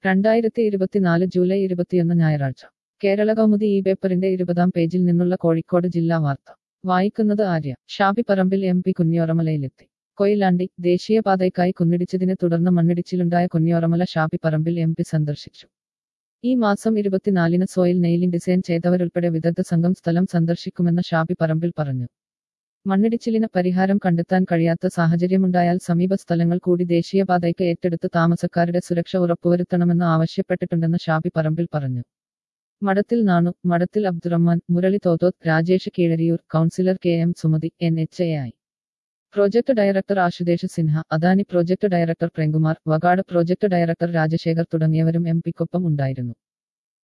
രണ്ടായിരത്തി ഇരുപത്തിനാല് ജൂലൈ ഇരുപത്തിയൊന്ന് ഞായറാഴ്ച കേരള കൗമുദി ഈ പേപ്പറിന്റെ ഇരുപതാം പേജിൽ നിന്നുള്ള കോഴിക്കോട് ജില്ലാ വാർത്ത വായിക്കുന്നത് ആര്യ ഷാബി പറമ്പിൽ എം പി കുഞ്ഞോറമലയിലെത്തി കൊയിലാണ്ടി ദേശീയപാതയ്ക്കായി കുന്നിടിച്ചതിനെ തുടർന്ന് മണ്ണിടിച്ചിലുണ്ടായ കുഞ്ഞോറമല ഷാബി പറമ്പിൽ എം പി സന്ദർശിച്ചു ഈ മാസം ഇരുപത്തിനാലിന് സോയിൽ നെയിലിംഗ് ഡിസൈൻ ചെയ്തവരുൾപ്പെടെ വിദഗ്ധ സംഘം സ്ഥലം സന്ദർശിക്കുമെന്ന് ഷാബി പറമ്പിൽ പറഞ്ഞു മണ്ണിടിച്ചിലിന് പരിഹാരം കണ്ടെത്താൻ കഴിയാത്ത സാഹചര്യമുണ്ടായാൽ സമീപ സ്ഥലങ്ങൾ കൂടി ദേശീയപാതയ്ക്ക് ഏറ്റെടുത്ത് താമസക്കാരുടെ സുരക്ഷ ഉറപ്പുവരുത്തണമെന്ന് ആവശ്യപ്പെട്ടിട്ടുണ്ടെന്ന് ഷാബി പറമ്പിൽ പറഞ്ഞു Madathil Nanu Madathil Abdurahman Murali Thothoth Rajesh Keezhariyur councillor K M Sumathi N H A ആയി project director Ashutosh Sinha Adani project director Premkumar Vakad project director Rajasekhar തുടങ്ങിയവരും എം പിക്കൊപ്പം ഉണ്ടായിരുന്നു